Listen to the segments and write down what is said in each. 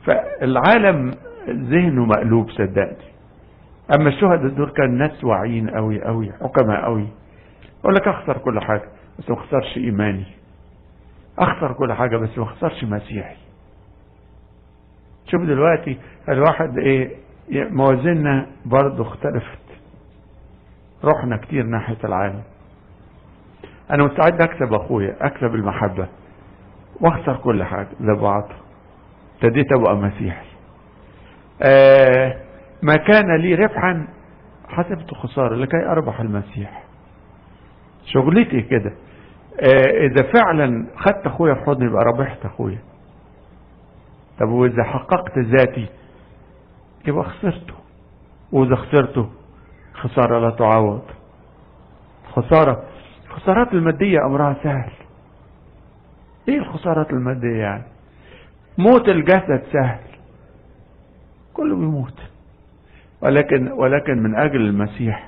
فالعالم ذهنه مقلوب صدقني اما الشهداء دول كان ناس واعيين قوي قوي حكماء قوي اقول لك اخسر كل حاجه بس ما اخسرش ايماني اخسر كل حاجه بس ما اخسرش مسيحي شوف دلوقتي الواحد ايه موازيننا برضه اختلفت رحنا كتير ناحيه العالم انا مستعد اكسب اخويا اكسب المحبه واخسر كل حاجه لبعض ابتديت ابقى مسيحي آه ما كان لي ربحا حسبت خساره لكي اربح المسيح شغلتي كده آه اذا فعلا خدت اخويا في حضني يبقى ربحت اخويا طب واذا حققت ذاتي يبقى خسرته واذا خسرته خساره لا تعوض خساره الخسارات الماديه امرها سهل ايه الخسارات الماديه يعني موت الجسد سهل كله بيموت ولكن ولكن من اجل المسيح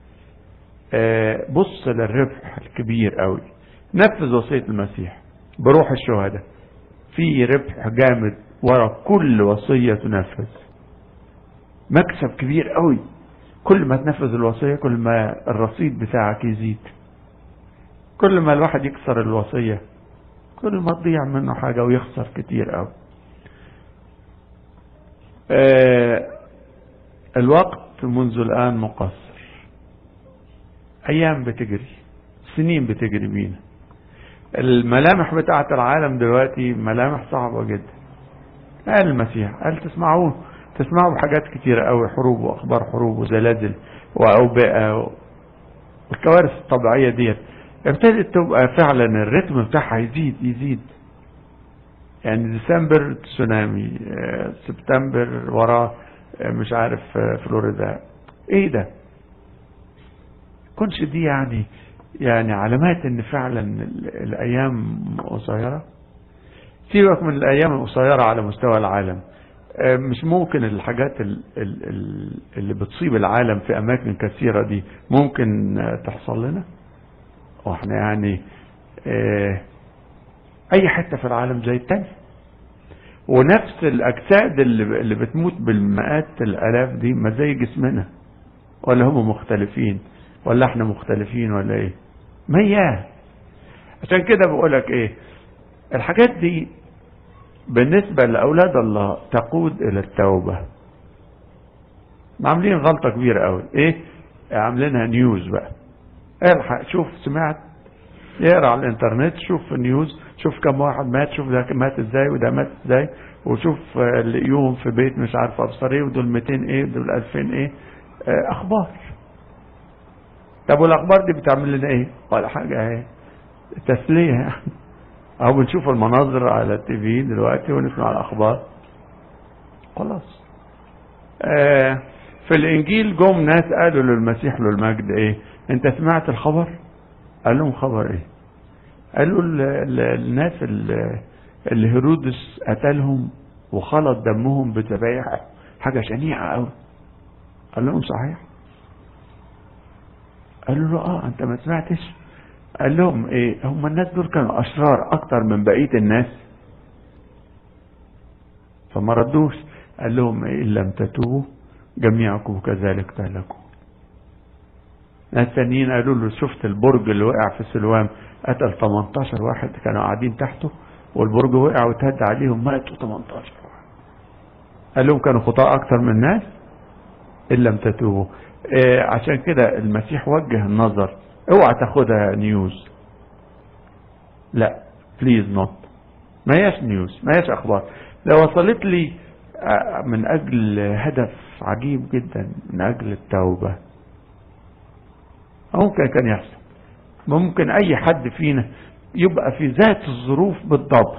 بص للربح الكبير قوي نفذ وصيه المسيح بروح الشهداء في ربح جامد ورا كل وصيه تنفذ مكسب كبير قوي كل ما تنفذ الوصيه كل ما الرصيد بتاعك يزيد كل ما الواحد يكسر الوصيه كل ما تضيع منه حاجه ويخسر كتير قوي آه الوقت منذ الآن مقصر أيام بتجري سنين بتجري بينا الملامح بتاعة العالم دلوقتي ملامح صعبة جدا قال المسيح قال تسمعوه تسمعوا بحاجات كتيرة قوي حروب وأخبار حروب وزلازل وأوبئة والكوارث الطبيعية ديت ابتدت تبقى فعلا الريتم بتاعها يزيد يزيد يعني ديسمبر تسونامي سبتمبر وراه مش عارف فلوريدا ايه ده كنش دي يعني يعني علامات ان فعلا الايام قصيرة سيبك من الايام القصيرة على مستوى العالم مش ممكن الحاجات اللي بتصيب العالم في اماكن كثيرة دي ممكن تحصل لنا واحنا يعني اي حتة في العالم زي التاني ونفس الاجساد اللي, اللي بتموت بالمئات الالاف دي ما زي جسمنا ولا هم مختلفين ولا احنا مختلفين ولا ايه مياه عشان كده بقولك ايه الحاجات دي بالنسبة لأولاد الله تقود إلى التوبة عاملين غلطة كبيرة قوي ايه عاملينها نيوز بقى الحق شوف سمعت يقرا على الانترنت شوف النيوز شوف كم واحد مات شوف ده مات ازاي وده مات ازاي وشوف لقيوهم في بيت مش عارف ابصر ايه ودول 200 ايه ودول 2000 ايه اخبار طب والاخبار دي بتعمل لنا ايه ولا حاجه اهي تسليه يعني او بنشوف المناظر على التي في دلوقتي ونسمع الاخبار خلاص آه في الانجيل جم ناس قالوا للمسيح له المجد ايه انت سمعت الخبر قال لهم خبر ايه قالوا الناس اللي هيرودس قتلهم وخلط دمهم بذبايح حاجه شنيعه قوي قال لهم صحيح قالوا له اه انت ما سمعتش قال لهم ايه هم الناس دول كانوا اشرار اكتر من بقيه الناس فما ردوش قال لهم ايه ان لم تتوبوا جميعكم كذلك تهلكوا ناس تانيين قالوا له شفت البرج اللي وقع في سلوان قتل 18 واحد كانوا قاعدين تحته والبرج وقع وتهد عليهم ماتوا 18 واحد قال لهم كانوا خطاء اكتر من الناس ان لم تتوبوا إيه عشان كده المسيح وجه النظر اوعى تاخدها نيوز لا بليز نوت ما هياش نيوز ما هياش اخبار لو وصلت لي من اجل هدف عجيب جدا من اجل التوبه ممكن كان يحصل ممكن اي حد فينا يبقى في ذات الظروف بالضبط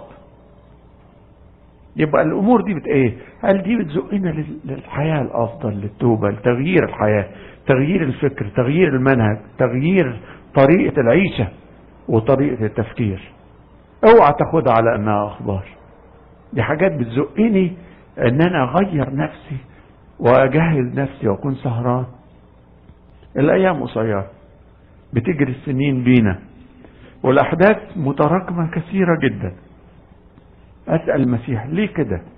يبقى الامور دي بت ايه هل دي بتزقنا للحياه الافضل للتوبه لتغيير الحياه تغيير الفكر تغيير المنهج تغيير طريقه العيشه وطريقه التفكير اوعى تاخدها على انها اخبار دي حاجات بتزقني ان انا اغير نفسي واجهز نفسي واكون سهران الايام قصيره بتجري السنين بينا والاحداث متراكمه كثيره جدا اسال المسيح ليه كده